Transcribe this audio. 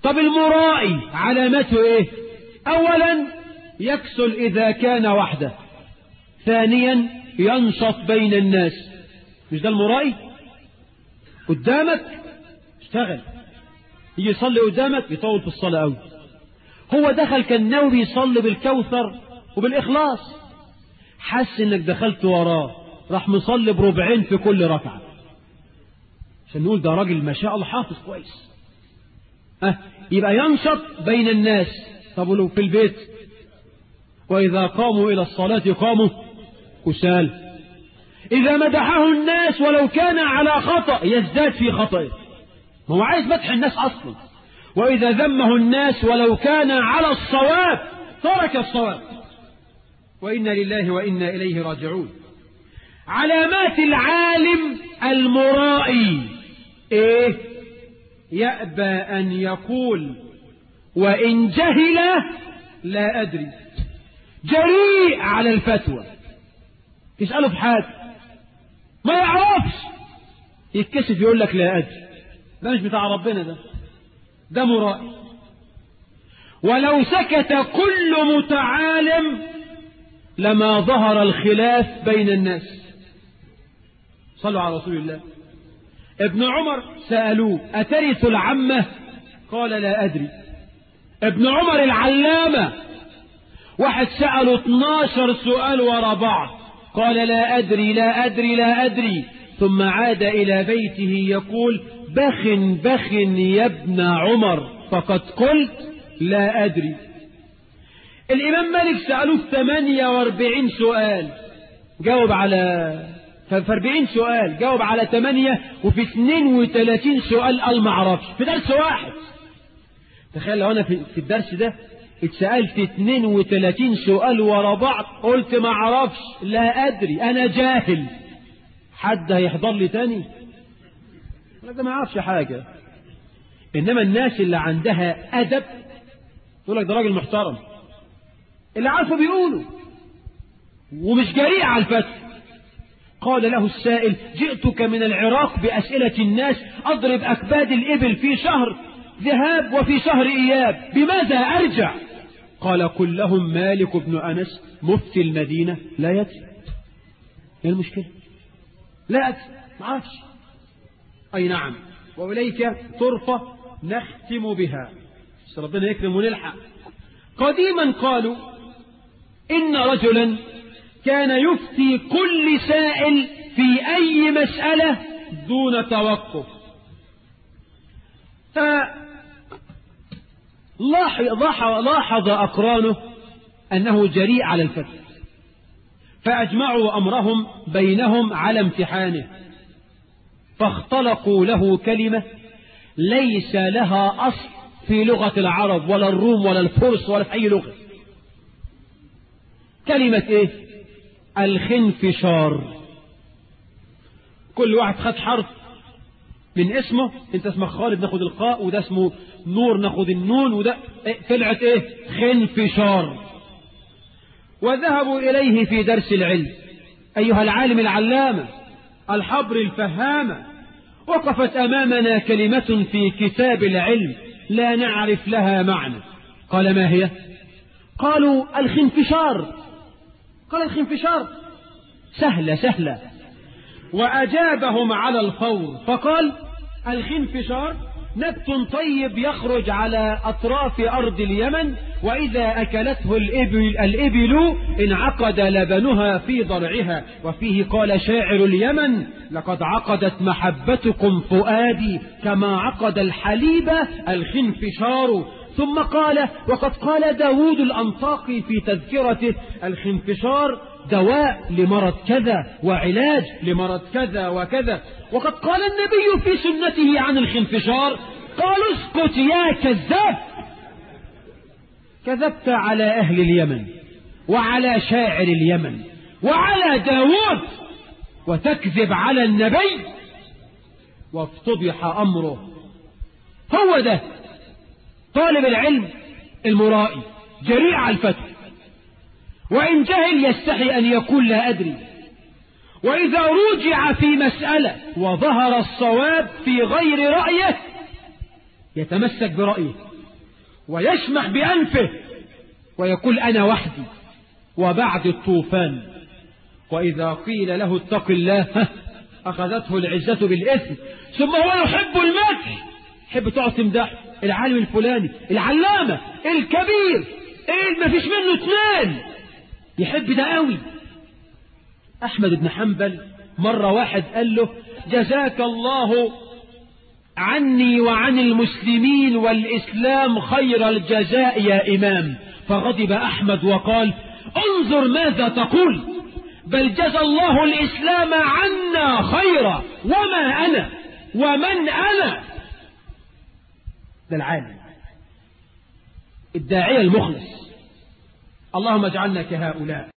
طب المرائي علامته ايه اولا يكسل اذا كان وحده ثانيا ينشط بين الناس مش ده المرائي قدامك اشتغل يجي يصلي قدامك يطول في الصلاة قوي هو دخل كان ناوي يصلي بالكوثر وبالإخلاص حس انك دخلت وراه راح مصلي بربعين في كل ركعة عشان نقول ده راجل ما شاء الله حافظ كويس أه يبقى ينشط بين الناس طب ولو في البيت وإذا قاموا إلى الصلاة قاموا كسال إذا مدحه الناس ولو كان على خطأ يزداد في خطئه ما هو عايز مدح الناس أصلا وإذا ذمه الناس ولو كان على الصواب ترك الصواب وإنا لله وإنا إليه راجعون علامات العالم المرائي إيه يأبى أن يقول وإن جهل لا أدري جريء على الفتوى تسأله في حاجة ما يعرفش يتكسف يقول لك لا أدري ده مش بتاع ربنا ده ده مرائي ولو سكت كل متعالم لما ظهر الخلاف بين الناس صلوا على رسول الله ابن عمر سألوه أترث العمة قال لا أدري ابن عمر العلامة واحد سأله 12 سؤال ورا بعض قال لا أدري لا أدري لا أدري ثم عاد إلى بيته يقول بخ بخ يا ابن عمر فقد قلت لا أدري الإمام مالك سألوه 48 سؤال جاوب على في 40 سؤال جاوب على 8 وفي 32 سؤال قال ما اعرفش في درس واحد تخيل لو انا في, في الدرس ده اتسالت 32 سؤال ورا بعض قلت ما اعرفش لا ادري انا جاهل حد هيحضر لي تاني ده ما يعرفش حاجه انما الناس اللي عندها ادب يقول لك ده راجل محترم اللي عارفه بيقوله ومش جريء على الفتح قال له السائل جئتك من العراق بأسئلة الناس أضرب أكباد الإبل في شهر ذهاب وفي شهر إياب بماذا أرجع قال قل لهم مالك بن أنس مفتي المدينة لا يدري ايه المشكلة لا أدري ما عارفش أي نعم وإليك طرفة نختم بها بس ربنا يكرم ونلحق قديما قالوا إن رجلا كان يفتي كل سائل في أي مسألة دون توقف فلاحظ أقرانه أنه جريء على الفتح فأجمعوا أمرهم بينهم على امتحانه فاختلقوا له كلمة ليس لها أصل في لغة العرب ولا الروم ولا الفرس ولا في أي لغة كلمة إيه الخنفشار كل واحد خد حرف من اسمه انت اسمك خالد ناخد القاء وده اسمه نور ناخد النون وده إيه طلعت ايه خنفشار وذهبوا اليه في درس العلم ايها العالم العلامة الحبر الفهامة وقفت امامنا كلمة في كتاب العلم لا نعرف لها معنى قال ما هي قالوا الخنفشار قال الخنفشار سهلة سهلة وأجابهم على الفور فقال الخنفشار نبت طيب يخرج على أطراف أرض اليمن وإذا أكلته الإبل, الإبل انعقد لبنها في ضرعها وفيه قال شاعر اليمن لقد عقدت محبتكم فؤادي كما عقد الحليب الخنفشار ثم قال وقد قال داود الأنطاقي في تذكرته الخنفشار دواء لمرض كذا وعلاج لمرض كذا وكذا وقد قال النبي في سنته عن الخنفشار قالوا اسكت يا كذاب كذبت على أهل اليمن وعلى شاعر اليمن وعلى داود وتكذب على النبي وافتضح أمره هو ده طالب العلم المرائي جريء على الفتح وإن جهل يستحي أن يقول لا أدري وإذا رجع في مسألة وظهر الصواب في غير رأيه يتمسك برأيه ويشمح بأنفه ويقول أنا وحدي وبعد الطوفان وإذا قيل له اتق الله أخذته العزة بالإثم ثم هو يحب المدح يحب تقعد تمدح العالم الفلاني العلامة الكبير ايه ما فيش منه اثنين يحب ده قوي أحمد بن حنبل مرة واحد قال له جزاك الله عني وعن المسلمين والإسلام خير الجزاء يا إمام فغضب أحمد وقال انظر ماذا تقول بل جزى الله الإسلام عنا خيرا وما أنا ومن أنا ده العالم الداعية المخلص اللهم اجعلنا كهؤلاء